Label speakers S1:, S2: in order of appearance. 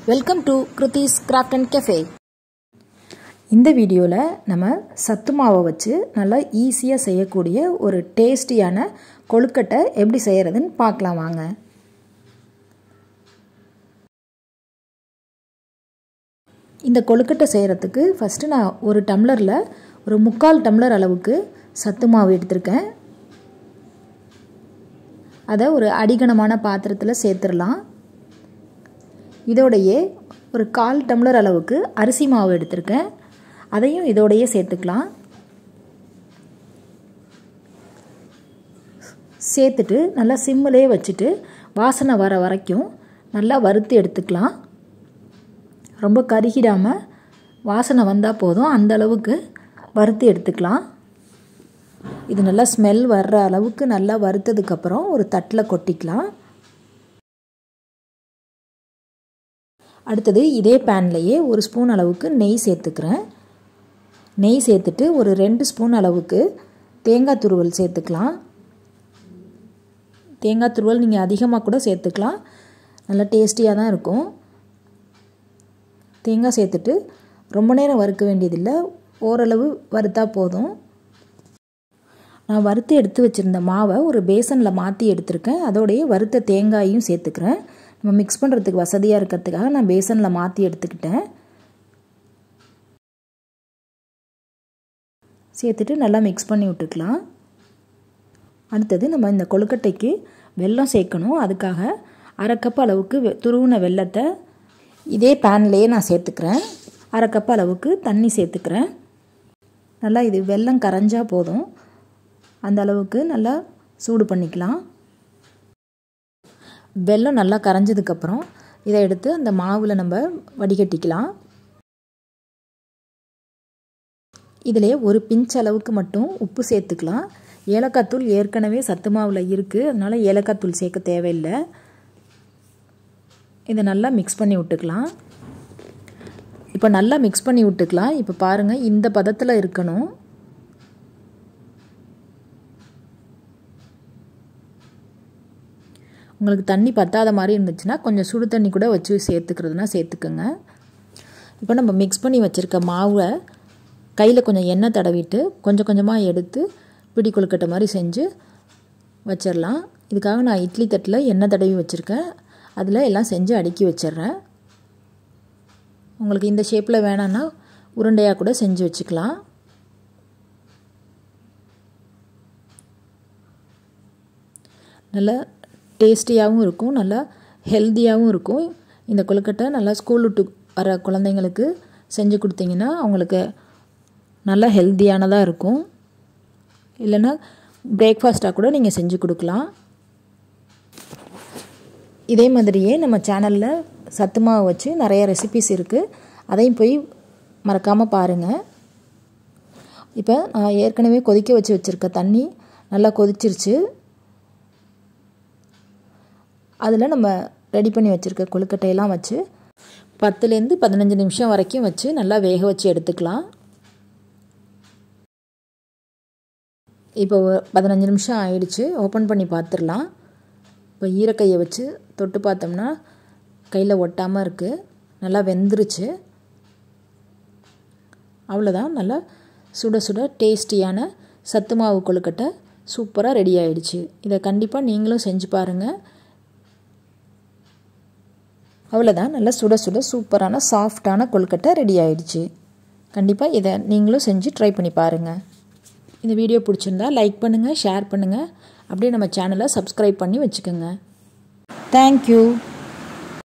S1: welcome to Kriti's craft and cafe இந்த வீடியோவில் நம்ம சத்து மாவை வச்சு நல்லா ஈஸியாக செய்யக்கூடிய ஒரு டேஸ்டியான கொழுக்கட்டை எப்படி செய்கிறதுன்னு பார்க்கலாம் வாங்க இந்த கொழுக்கட்டை செய்கிறதுக்கு ஃபஸ்ட்டு நான் ஒரு டம்ளரில் ஒரு முக்கால் டம்ளர் அளவுக்கு சத்து மாவு எடுத்திருக்கேன் அதை ஒரு அடிகனமான பாத்திரத்தில் சேர்த்துடலாம் இதோடையே ஒரு கால் டம்ளர் அளவுக்கு அரிசி மாவு எடுத்திருக்கேன் அதையும் இதோடையே சேர்த்துக்கலாம் சேர்த்துட்டு நல்லா சிம்மிலே வச்சுட்டு வாசனை வர வரைக்கும் நல்லா வறுத்து எடுத்துக்கலாம் ரொம்ப கருகிடாமல் வாசனை வந்தால் போதும் அந்த அளவுக்கு வறுத்து எடுத்துக்கலாம் இது நல்லா ஸ்மெல் வர்ற அளவுக்கு நல்லா வறுத்ததுக்கப்புறம் ஒரு தட்டில் கொட்டிக்கலாம் அடுத்தது இதே பேன்லேயே ஒரு ஸ்பூன் அளவுக்கு நெய் சேர்த்துக்கிறேன் நெய் சேர்த்துட்டு ஒரு ரெண்டு ஸ்பூன் அளவுக்கு தேங்காய் துருவல் சேர்த்துக்கலாம் தேங்காய் துருவல் நீங்கள் அதிகமாக கூட சேர்த்துக்கலாம் நல்லா டேஸ்டியாக தான் இருக்கும் தேங்காய் சேர்த்துட்டு ரொம்ப நேரம் வறுக்க வேண்டியதில்லை ஓரளவு வறுத்தா போதும் நான் வறுத்து எடுத்து வச்சுருந்த மாவை ஒரு பேசனில் மாற்றி எடுத்திருக்கேன் அதோடைய வறுத்த தேங்காயும் சேர்த்துக்கிறேன் நம்ம மிக்ஸ் பண்ணுறதுக்கு வசதியாக இருக்கிறதுக்காக நான் பேசனில் மாற்றி எடுத்துக்கிட்டேன் சேர்த்துட்டு நல்லா மிக்ஸ் பண்ணி விட்டுக்கலாம் அடுத்தது நம்ம இந்த கொழுக்கட்டைக்கு வெல்லம் சேர்க்கணும் அதுக்காக அரை கப் அளவுக்கு துருவின வெள்ளத்தை இதே பேன்லேயே நான் சேர்த்துக்கிறேன் அரை கப் அளவுக்கு தண்ணி சேர்த்துக்கிறேன் நல்லா இது வெல்லம் கரைஞ்சால் போதும் அந்த அளவுக்கு நல்லா சூடு பண்ணிக்கலாம் வெல்லம் நல்லா கரைஞ்சதுக்கப்புறம் இதை எடுத்து அந்த மாவில் நம்ம வடிகட்டிக்கலாம் இதிலே ஒரு பிஞ்ச் அளவுக்கு மட்டும் உப்பு சேர்த்துக்கலாம் ஏலக்காய் தூள் ஏற்கனவே சத்து மாவில் இருக்குது அதனால் ஏலக்காய் தூள் சேர்க்க தேவையில்லை இதை நல்லா மிக்ஸ் பண்ணி விட்டுக்கலாம் இப்போ நல்லா மிக்ஸ் பண்ணி விட்டுக்கலாம் இப்போ பாருங்கள் இந்த பதத்தில் இருக்கணும் உங்களுக்கு தண்ணி பத்தாத மாதிரி இருந்துச்சுன்னா கொஞ்சம் சுடு தண்ணி கூட வச்சு சேர்த்துக்கிறதுனா சேர்த்துக்குங்க இப்போ நம்ம மிக்ஸ் பண்ணி வச்சுருக்க மாவை கையில் கொஞ்சம் எண்ணெய் தடவிட்டு கொஞ்சம் கொஞ்சமாக எடுத்து பிடி கொழுக்கட்டை மாதிரி செஞ்சு வச்சிடலாம் இதுக்காக நான் இட்லி தட்டில் எண்ணெய் தடவி வச்சுருக்கேன் அதில் எல்லாம் செஞ்சு அடுக்கி வச்சிட்றேன் உங்களுக்கு இந்த ஷேப்பில் வேணான்னா உருண்டையாக கூட செஞ்சு வச்சுக்கலாம் நல்லா டேஸ்டியாகவும் இருக்கும் நல்லா ஹெல்த்தியாகவும் இருக்கும் இந்த கொழுக்கட்டை நல்லா ஸ்கூல் விட்டு வர குழந்தைங்களுக்கு செஞ்சு கொடுத்தீங்கன்னா அவங்களுக்கு நல்லா ஹெல்த்தியானதாக இருக்கும் இல்லைன்னா பிரேக்ஃபாஸ்ட்டாக கூட நீங்கள் செஞ்சு கொடுக்கலாம் இதே மாதிரியே நம்ம சேனலில் சத்து மாவு வச்சு நிறைய ரெசிபிஸ் இருக்குது அதையும் போய் மறக்காமல் பாருங்கள் இப்போ நான் ஏற்கனவே கொதிக்க வச்சு வச்சுருக்க தண்ணி நல்லா கொதிச்சிருச்சு அதில் நம்ம ரெடி பண்ணி வச்சுருக்க கொழுக்கட்டையெல்லாம் வச்சு பத்துலேருந்து பதினஞ்சு நிமிஷம் வரைக்கும் வச்சு நல்லா வேக வச்சு எடுத்துக்கலாம் இப்போ பதினஞ்சு நிமிஷம் ஆயிடுச்சு ஓப்பன் பண்ணி பார்த்துடலாம் இப்போ ஈரக்கையை வச்சு தொட்டு பார்த்தோம்னா கையில் ஒட்டாமல் இருக்குது நல்லா வெந்துருச்சு அவ்வளோதான் நல்லா சுட சுட டேஸ்டியான சத்து மாவு கொழுக்கட்டை சூப்பராக ரெடி ஆகிடுச்சு இதை கண்டிப்பாக நீங்களும் செஞ்சு பாருங்கள் அவ்வளோதான் நல்லா சுட சுட சூப்பரான சாஃப்டான கொழுக்கட்டை ரெடி ஆகிடுச்சு கண்டிப்பாக இதை நீங்களும் செஞ்சு ட்ரை பண்ணி பாருங்கள் இந்த வீடியோ பிடிச்சிருந்தா லைக் பண்ணுங்கள் ஷேர் பண்ணுங்கள் அப்படியே நம்ம சேனலை சப்ஸ்கிரைப் பண்ணி வச்சுக்கோங்க தேங்க்யூ